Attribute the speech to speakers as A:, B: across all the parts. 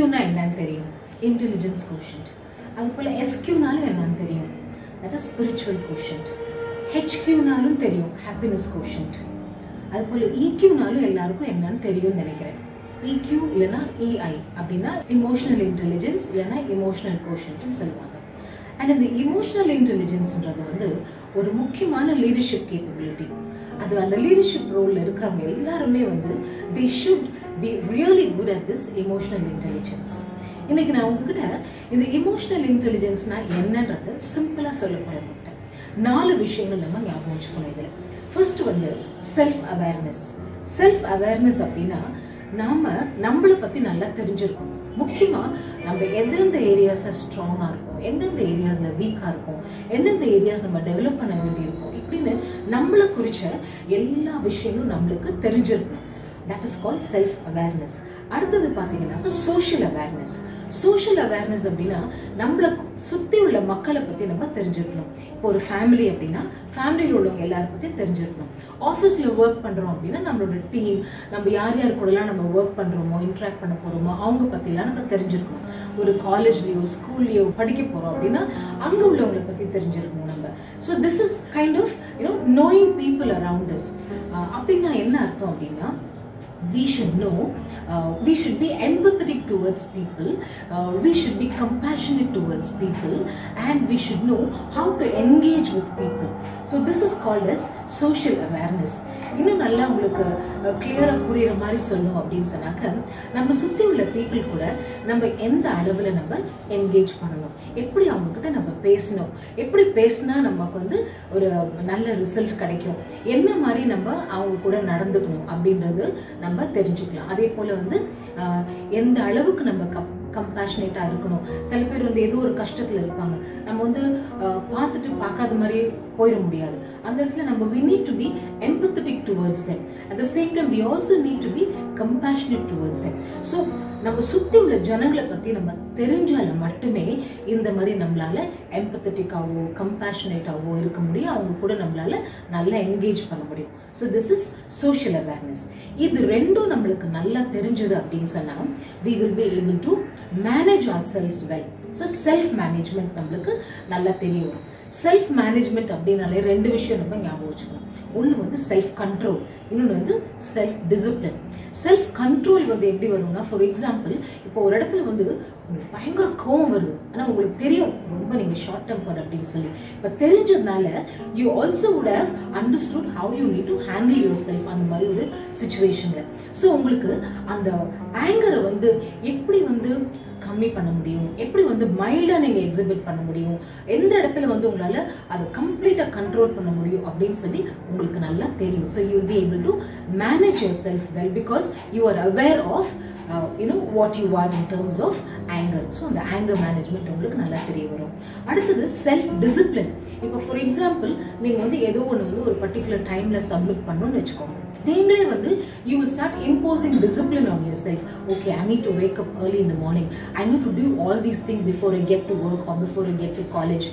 A: ஐக்யூனா என்னன்னு தெரியும் intelligence quotient அது போல் எஸ்கியூனாலும் என்னன்னு தெரியும் தட் இஸ் ஸ்பிரிச்சுவல் கோஷன்ட் ஹெச்கியூனாலும் தெரியும் ஹாப்பினஸ் கோஷன்ட் அது போல் இக்யூனாலும் எல்லாருக்கும் என்னன்னு தெரியும்னு நினைக்கிறேன் இக்யூ இல்லைன்னா இஐ அப்படின்னா இமோஷனல் இன்டெலிஜென்ஸ் இல்லைன்னா இமோஷனல் கோஷன்ட்னு சொல்லுவாங்க அண்ட் இந்த இமோஷனல் இன்டெலிஜென்ஸ்ன்றது வந்து ஒரு முக்கியமான லீடர்ஷிப் கேப்பபிலிட்டி அது அந்த லீடர்ஷிப் ரோலில் இருக்கிறவங்க எல்லாருமே வந்து they should be really good at this emotional intelligence இன்னைக்கு நான் உங்ககிட்ட இந்த இமோஷனல் இன்டெலிஜென்ஸ்னா என்னன்றது சிம்பிளாக சொல்ல போகிறேன் நாலு விஷயங்கள் நம்ம ஞாபகம் வச்சுக்கணும் இதில் ஃபர்ஸ்ட் வந்து செல்ஃப் அவேர்னஸ் செல்ஃப் அவேர்னஸ் அப்படின்னா நாம நம்மளை பற்றி நல்லா தெரிஞ்சிருக்கணும் முக்கியமாக நம்ம எந்தெந்த ஏரியாஸில் ஸ்ட்ராங்காக இருக்கும் எந்தெந்த ஏரியாஸில் வீக்காக இருக்கும் எந்தெந்த ஏரியாஸ் நம்ம டெவலப் பண்ண வேண்டியிருக்கும் இப்படின்னு நம்மளை குறித்த எல்லா விஷயங்களும் நம்மளுக்கு தெரிஞ்சிருக்கணும் that is call self awareness அடுத்தது பார்த்தீங்கன்னா சோஷியல் அவேர்னஸ் சோஷியல் அவேர்னஸ் அப்படின்னா நம்மளை சுற்றி உள்ள மக்களை பற்றி நம்ம தெரிஞ்சுக்கணும் இப்போ ஒரு ஃபேமிலி அப்படின்னா ஃபேமிலியில் உள்ளவங்க எல்லாரும் பற்றி தெரிஞ்சுக்கணும் ஆஃபீஸில் ஒர்க் பண்ணுறோம் அப்படின்னா நம்மளோட டீம் நம்ம யார் யார் கூடலாம் நம்ம ஒர்க் பண்ணுறோமோ இன்ட்ராக்ட் பண்ண போகிறோமோ அவங்க பற்றிலாம் நம்ம தெரிஞ்சிருக்கணும் ஒரு காலேஜ்லேயோ ஸ்கூல்லையோ படிக்க போகிறோம் அப்படின்னா அங்கே உள்ளவங்களை பற்றி தெரிஞ்சிருக்கணும் நம்ம so this is kind of you know knowing people around us அப்படின்னா என்ன அர்த்தம் அப்படின்னா we should know uh, we should be empathetic towards people uh, we should be compassionate towards people and we should know how to engage with people so this is called as social awareness இன்னும் நல்லா உங்களுக்கு கிளியராக புரியுற மாதிரி சொல்லணும் அப்படின்னு சொன்னாக்க நம்ம சுற்றி உள்ள பீப்புள் கூட நம்ம எந்த அளவில் நம்ம என்கேஜ் பண்ணணும் எப்படி அவங்கக்கிட்ட நம்ம பேசணும் எப்படி பேசினா நமக்கு வந்து ஒரு நல்ல ரிசல்ட் கிடைக்கும் என்ன மாதிரி நம்ம அவங்க கூட நடந்துக்கணும் அப்படின்றது நம்ம தெரிஞ்சுக்கலாம் அதே போல் வந்து ஆஹ், எந்த அளவுக்கு நம்ம கம் கம்பேஷனேட்டாக இருக்கணும் சில பேர் வந்து ஏதோ ஒரு கஷ்டத்தில் இருப்பாங்க நம்ம வந்து ஆஹ், பார்த்துட்டு பார்க்காத மாதிரி போயிட முடியாது அந்த இடத்துல நம்ம we need to be empathetic towards them at the same time we also need to be compassionate towards them so நம்ம சுற்றி உள்ள ஜனங்களை பற்றி நம்ம தெரிஞ்சால மட்டுமே இந்த மாதிரி நம்மளால எம்பத்தட்டிக்காவோ கம்பேஷனேட்டாவோ இருக்க முடியும் அவங்க கூட நம்மளால நல்லா என்கேஜ் பண்ண முடியும் so this is social awareness இது ரெண்டும் நம்மளுக்கு நல்லா தெரிஞ்சது அப்படின்னு சொன்னால் we will be able to manage ourselves well so self management நம்மளுக்கு நல்லா தெரிய வரும் செல்ஃப் மேனேஜ்மெண்ட் அப்படின்னாலே ரெண்டு விஷயம் நம்ம ஞாபகம் வச்சுக்கணும் ஒன்று வந்து செல்ஃப் கண்ட்ரோல் இன்னொன்று வந்து செல்ஃப் டிசிப்ளின் செல்ஃப் கண்ட்ரோல் வந்து எப்படி வரும்னா ஃபார் எக்ஸாம்பிள் இப்போ ஒரு இடத்துல வந்து உங்களுக்கு பயங்கர கோவம் வருது ஆனால் உங்களுக்கு தெரியும் ரொம்ப நீங்கள் ஷார்ட் டெம்பர் அப்படின்னு சொல்லி இப்போ தெரிஞ்சதுனால you also would have understood how you need to handle yourself அந்த மாதிரி ஒரு சுச்சுவேஷனில் ஸோ உங்களுக்கு அந்த ஆங்கரை வந்து எப்படி வந்து கம்மி பண்ண முடியும் எப்படி வந்து மைல்டாக நீங்கள் எக்ஸிபிட் பண்ண முடியும் எந்த இடத்துல வந்து உங்களால் அதை கம்ப்ளீட்டாக கண்ட்ரோல் பண்ண முடியும் அப்படின்னு சொல்லி உங்களுக்கு நல்லா தெரியும் so you be able to manage your self well because you are aware of you know what you are in terms of anger so அந்த ஆங்கர் மேனேஜ்மெண்ட் உங்களுக்கு நல்லா தெரிய வரும் அடுத்தது செல்ஃப் டிசிப்ளின் இப்போ ஃபார் எக்ஸாம்பிள் நீங்கள் வந்து ஏதோ ஒன்று வந்து ஒரு பர்டிகுலர் டைமில் சப்மிட் பண்ணணும்னு வச்சுக்கோங்க நீங்களே வந்து you will start imposing discipline on your self okay I need to wake up early in the morning I need to do all these thing before I get to work or before I get to college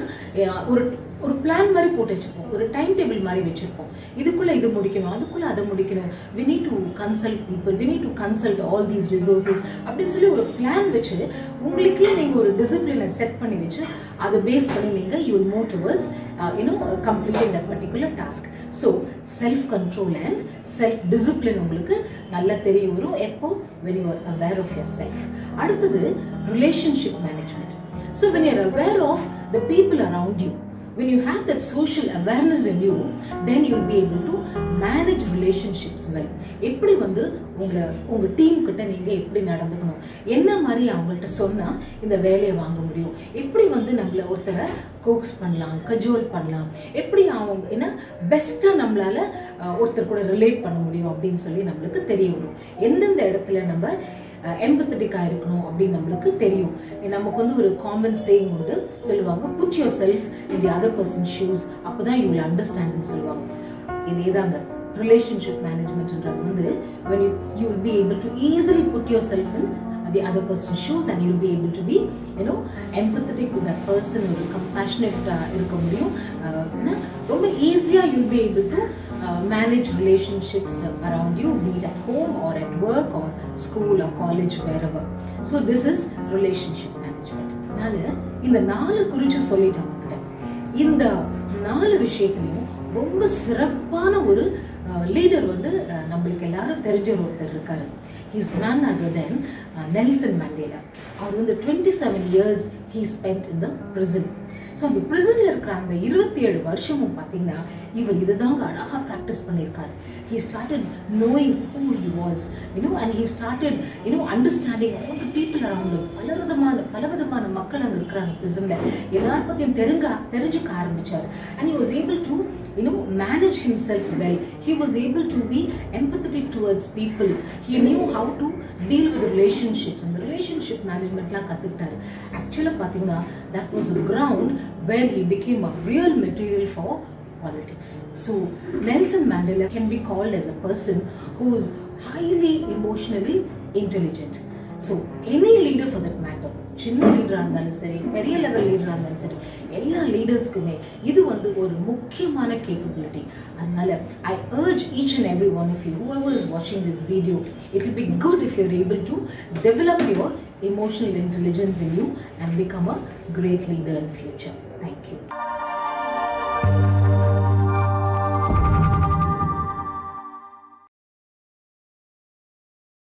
A: ஒரு ஒரு plan மாதிரி போட்டு வச்சுப்போம் ஒரு time table மாதிரி வச்சுருப்போம் இதுக்குள்ளே இது முடிக்கணும் அதுக்குள்ளே அதை முடிக்கணும் we need to consult people we need to consult all these resources அப்படின்னு சொல்லி ஒரு பிளான் வச்சு உங்களுக்கே நீங்கள் ஒரு டிசிப்ளினை செட் பண்ணி வச்சு அதை பேஸ் பண்ணி நீங்கள் you will move towards you know completing that particular task so self control and self discipline உங்களுக்கு நல்லா தெரிய வரும் எப்போ when you are aware of your self அடுத்தது relationship management so when you're aware of the people around you when you have that social awareness in you then you'll be able to manage relationships well எப்படி வந்து உங்க உங்க team கிட்ட நீங்க எப்படி நடந்துக்கணும் என்ன மாதிரி அவங்கள்ட்ட சொன்னா இந்த வேலையை வாங்க முடியும் எப்படி வந்து நம்மள ஒருத்தரை கோக்ஸ் பண்ணலாம் கஜோல் பண்ணலாம் எப்படி அவங்க என்ன பெஸ்ட்டாக நம்மளால அஹ், ஒருத்தர் கூட ரிலேட் பண்ண முடியும் அப்படின்னு சொல்லி நம்மளுக்கு தெரிய வரும் எந்தெந்த இடத்துல நம்ம எம்பத்தட்டிக்காக இருக்கணும் அப்படின்னு நம்மளுக்கு தெரியும் நமக்கு வந்து ஒரு காமன் சேயிங் உண்டு சொல்லுவாங்க put your self in the other person shoes அப்போ தான் யூ வில் அண்டர்ஸ்டாண்ட்னு சொல்லுவாங்க இதே தாங்க ரிலேஷன்ஷிப் மேனேஜ்மெண்ட்ன்றது வந்து when you you will be able to easily put yourself in the other person's shoes and you'll be able to be you know empathetic to that person ஒரு compassionate uh, இருக்க முடியும் uh, என்ன, ரொம்ப ஈஸியாக you'll be able to uh, manage relationships uh, around you be it at home or at work or school or college wherever so this is relationship management நான் இந்த நாலு குறித்து சொல்லிட்டேன் உங்ககிட்ட இந்த நாலு விஷயத்துலையும் ரொம்ப சிறப்பான ஒரு லீடர் வந்து அஹ், நம்மளுக்கு எல்லாரும் தெரிஞ்ச ஒருத்தர் இருக்காரு he's none other than uh, Nelson Mandela அவர் வந்து twenty seven years he spend in the prison so அந்த ப்ரிசனில் இருக்கிற அந்த இருபத்தி ஏழு வருஷமும் பார்த்தீங்கன்னா இவர் இதுதாங்க அழகாக ப்ராக்டிஸ் பண்ணியிருக்காரு he started knowing who he was you know and he started you know understanding all the people around பல விதமான பல விதமான மக்கள் அங்கே இருக்கிறாங்க ப்ரிசனில் எல்லார் பற்றியும் தெரிஞ்ச தெரிஞ்சுக்க ஆரம்பிச்சார் and he was able to you know manage himself well he was able to be empathetic towards people he knew how to deal with relationships அந்த ரிலேஷன்ஷிப் மேனேஜ்மெண்ட்லாம் கற்றுக்கிட்டாரு ஆக்சுவலாக பார்த்தீங்கன்னா that was a ground where he became a real material for politics. So Nelson Mandela can be called as a person who is highly emotionally intelligent. So any leader for that matter, சின்ன லீடராக இருந்தாலும் சரி பெரிய level லீடராக இருந்தாலும் சரி எல்லா லீடர்ஸ்க்குமே இது வந்து ஒரு முக்கியமான கேப்பபிலிட்டி அதனால ஐ urge each and every one of you whoever is watching this video it will be good if you're able to develop your emotional intelligence in you and become a great leader in future thank you